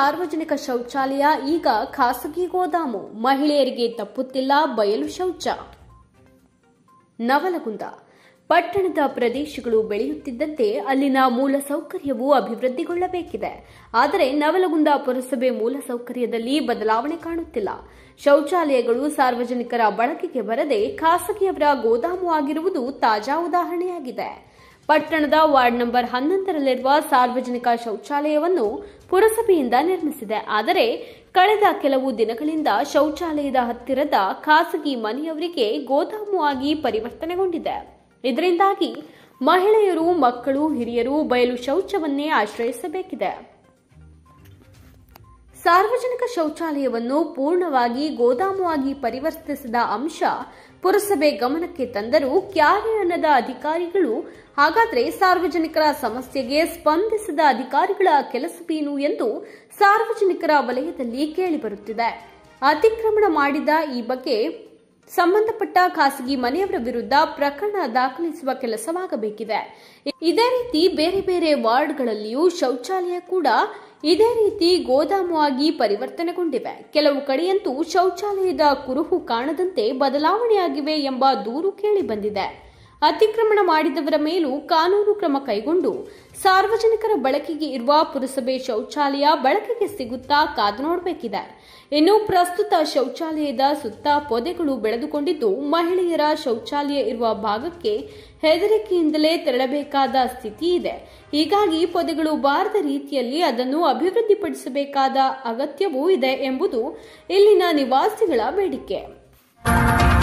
ಸಾರ್ವಜನಿಕ ಶೌಚಾಲಯ ಈಗ ಖಾಸಗಿ ಗೋದಾಮು ಮಹಿಳೆಯರಿಗೆ ತಪ್ಪುತ್ತಿಲ್ಲ ಬಯಲು ಶೌಚ ನವಲಗುಂದ ಪಟ್ಟಣದ ಪ್ರದೇಶಗಳು ಬೆಳೆಯುತ್ತಿದ್ದಂತೆ ಅಲ್ಲಿನ ಮೂಲಸೌಕರ್ಯವು ಅಭಿವೃದ್ಧಿಗೊಳ್ಳಬೇಕಿದೆ ಆದರೆ ನವಲಗುಂದ ಪುರಸಭೆ ಮೂಲಸೌಕರ್ಯದಲ್ಲಿ ಬದಲಾವಣೆ ಕಾಣುತ್ತಿಲ್ಲ ಶೌಚಾಲಯಗಳು ಸಾರ್ವಜನಿಕರ ಬಳಕೆಗೆ ಬರದೆ ಖಾಸಗಿಯವರ ಗೋದಾಮು ಆಗಿರುವುದು ತಾಜಾ ಉದಾಹರಣೆಯಾಗಿದೆ ಪಟ್ಟಣದ ವಾರ್ಡ್ ನಂಬರ್ ಹನ್ನೊಂದರಲ್ಲಿರುವ ಸಾರ್ವಜನಿಕ ಶೌಚಾಲಯವನ್ನು ಪುರಸಭೆಯಿಂದ ನಿರ್ಮಿಸಿದೆ ಆದರೆ ಕಳೆದ ಕೆಲವು ದಿನಗಳಿಂದ ಶೌಚಾಲಯದ ಹತ್ತಿರದ ಖಾಸಗಿ ಮನೆಯವರಿಗೆ ಗೋದಾಮು ಆಗಿ ಪರಿವರ್ತನೆಗೊಂಡಿದೆ ಇದರಿಂದಾಗಿ ಮಹಿಳೆಯರು ಮಕ್ಕಳು ಹಿರಿಯರು ಬಯಲು ಶೌಚವನ್ನೇ ಆಶ್ರಯಿಸಬೇಕಿದೆ ಸಾರ್ವಜನಿಕ ಶೌಚಾಲಯವನ್ನು ಪೂರ್ಣವಾಗಿ ಗೋದಾಮು ಆಗಿ ಪರಿವರ್ತಿಸಿದ ಅಂಶ ಪುರಸಭೆ ಗಮನಕ್ಕೆ ತಂದರೂ ಕ್ಯಾರೆ ಅನ್ನದ ಅಧಿಕಾರಿಗಳು ಹಾಗಾದ್ರೆ ಸಾರ್ವಜನಿಕರ ಸಮಸ್ಯೆಗೆ ಸ್ಪಂದಿಸದ ಅಧಿಕಾರಿಗಳ ಕೆಲಸವೇನು ಎಂದು ಸಾರ್ವಜನಿಕರ ವಲಯದಲ್ಲಿ ಕೇಳಿಬರುತ್ತಿದೆ ಅತಿಕ್ರಮಣ ಮಾಡಿದ ಈ ಬಗ್ಗೆ ಸಂಬಂಧಪಟ್ಟ ಖಾಸಗಿ ಮನೆಯವರ ವಿರುದ್ಧ ಪ್ರಕರಣ ದಾಖಲಿಸುವ ಕೆಲಸವಾಗಬೇಕಿದೆ ಇದೇ ರೀತಿ ಬೇರೆ ಬೇರೆ ವಾರ್ಡ್ಗಳಲ್ಲಿಯೂ ಶೌಚಾಲಯ ಕೂಡ ಇದೇ ರೀತಿ ಗೋದಾಮು ಆಗಿ ಪರಿವರ್ತನೆಗೊಂಡಿವೆ ಕೆಲವು ಕಡೆಯಂತೂ ಶೌಚಾಲಯದ ಕುರುಹು ಕಾಣದಂತೆ ಬದಲಾವಣೆಯಾಗಿವೆ ಎಂಬ ದೂರು ಕೇಳಿಬಂದಿದೆ ಅತಿಕ್ರಮಣ ಮಾಡಿದವರ ಮೇಲೂ ಕಾನೂನು ಕ್ರಮ ಕೈಗೊಂಡು ಸಾರ್ವಜನಿಕರ ಬಳಕೆಗೆ ಇರುವ ಪುರಸಭೆ ಶೌಚಾಲಯ ಬಳಕೆಗೆ ಸಿಗುತ್ತಾ ಕಾದು ನೋಡಬೇಕಿದೆ ಇನ್ನು ಪ್ರಸ್ತುತ ಶೌಚಾಲಯದ ಸುತ್ತ ಪೊದೆಗಳು ಬೆಳೆದುಕೊಂಡಿದ್ದು ಮಹಿಳೆಯರ ಶೌಚಾಲಯ ಇರುವ ಭಾಗಕ್ಕೆ ಹೆದರಿಕೆಯಿಂದಲೇ ತೆರಳಬೇಕಾದ ಸ್ಥಿತಿ ಇದೆ ಹೀಗಾಗಿ ಪೊದೆಗಳು ಬಾರದ ರೀತಿಯಲ್ಲಿ ಅದನ್ನು ಅಭಿವೃದ್ಧಿಪಡಿಸಬೇಕಾದ ಅಗತ್ಯವೂ ಇದೆ ಎಂಬುದು ಇಲ್ಲಿನ ನಿವಾಸಿಗಳ ಬೇಡಿಕೆ